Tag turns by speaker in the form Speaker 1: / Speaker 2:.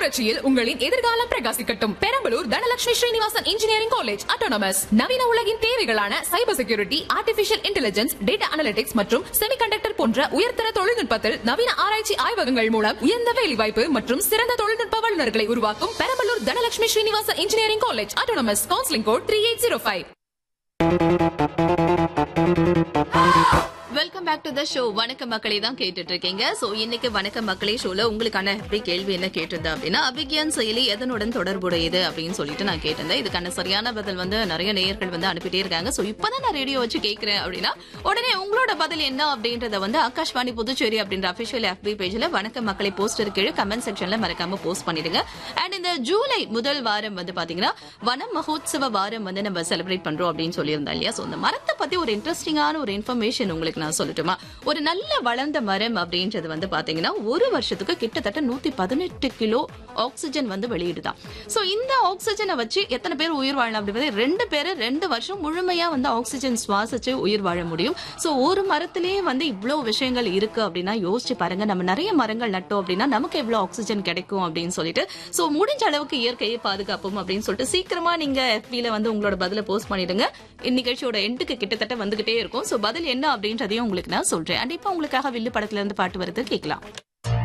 Speaker 1: புரட்சியில் உங்களின் எதிர்காலம் பிரகாசிக்கட்டும் Perambalur Dhanalakshmi Srinivasan engineering college autonomous நவீன உலகின் தேவைகளான cyber security artificial intelligence data analytics மற்றும் செமிகண்டக்டர் போன்ற உயர்தர தொழில்நுட்பத்தில் நவீன ஆராய்ச்சி ஆய்வகங்கள் மூலம் உயர்ந்த வேலைவாய்ப்பு மற்றும் சிறந்த தொழில்நுட்ப வல்லுநர்களை உருவாக்கும் Perambalur Dhanalakshmi Srinivasan engineering college autonomous counselling code three eight zero five
Speaker 2: welcome back to the show வணக்க மக்களே தான் கேட்டுட்டு இருக்கீங்க சோ இன்னைக்கு வணக்க மக்களே ஷோல உங்களுக்கான எப்படி கேள்வி என்ன கேட்டிருந்தேன் அப்படின்னா அபிக்யான் செயலி எதனுடன் தொடர்புடையது அப்படின்னு சொல்லிட்டு நான் கேட்டிருந்தேன் இதுக்கான சரியான பதில் வந்து நிறைய நேயர்கள் வந்து அனுப்பிட்டே இருக்காங்க சோ இப்பதான் நான் ரேடியோ வச்சு கேட்கிறேன் அப்படின்னா உடனே உங்களோட பதில் என்ன அப்படின்றத வந்து ஆகாஷ்வாணி புதுச்சேரி அப்படின்ற அபிஷியல் எஃபி பேஜ்ல வணக்க மக்களை போஸ்டர் கீழே கமெண்ட் செக்ஷன்ல மறக்காம போஸ்ட் பண்ணிடுங்க அண்ட் இந்த ஜூலை முதல் வாரம் வந்து பாத்தீங்கன்னா வனம் மகோத்சவ வாரம் வந்து நம்ம செலிப்ரேட் பண்றோம் அப்படின்னு சொல்லியிருந்தோம் இல்லையா சோ இந்த மரத்தை பத்தி ஒரு இன்ட்ரெஸ்டிங்கான ஒரு இன்ஃபர்மேஷன் உங்களுக்கு நான் சொல்லட்டுமா ஒரு நல்ல வளர்ந்த மரம் அப்படின்றது வந்து பாத்தீங்கன்னா ஒரு வருஷத்துக்கு கிட்டத்தட்ட நூத்தி பதினெட்டு கிலோ ஆக்சிஜன் வந்து வெளியிடுதான் சோ இந்த ஆக்சிஜனை வச்சு எத்தனை பேர் உயிர் வாழலாம் அப்படி ரெண்டு பேர் ரெண்டு வருஷம் முழுமையா வந்து ஆக்சிஜன் சுவாசிச்சு உயிர் வாழ முடியும் சோ ஒரு மரத்திலேயே வந்து இவ்வளவு விஷயங்கள் இருக்கு அப்படின்னா யோசிச்சு பாருங்க நம்ம நிறைய மரங்கள் நட்டோம் அப்படின்னா நமக்கு எவ்வளவு ஆக்சிஜன் கிடைக்கும் அப்படின்னு சொல்லிட்டு சோ முடிஞ்ச அளவுக்கு இயற்கையை பாதுகாப்போம் அப்படின்னு சொல்லிட்டு சீக்கிரமா நீங்க FB-ல வந்து உங்களோட பதில போஸ்ட் பண்ணிடுங்க இந்நிகழ்ச்சியோட எண்டுக்கு கிட்டத்தட்ட வந்துகிட்டே இருக்கும் சோ பதில் என்ன அப்படின்றதையும் உங்களுக்கு நான் சொல்றேன் அண்ட் இப்போ உங்களுக்காக வில்லு படத்துல இருந்து பாட்டு வருது கேட்கலாம்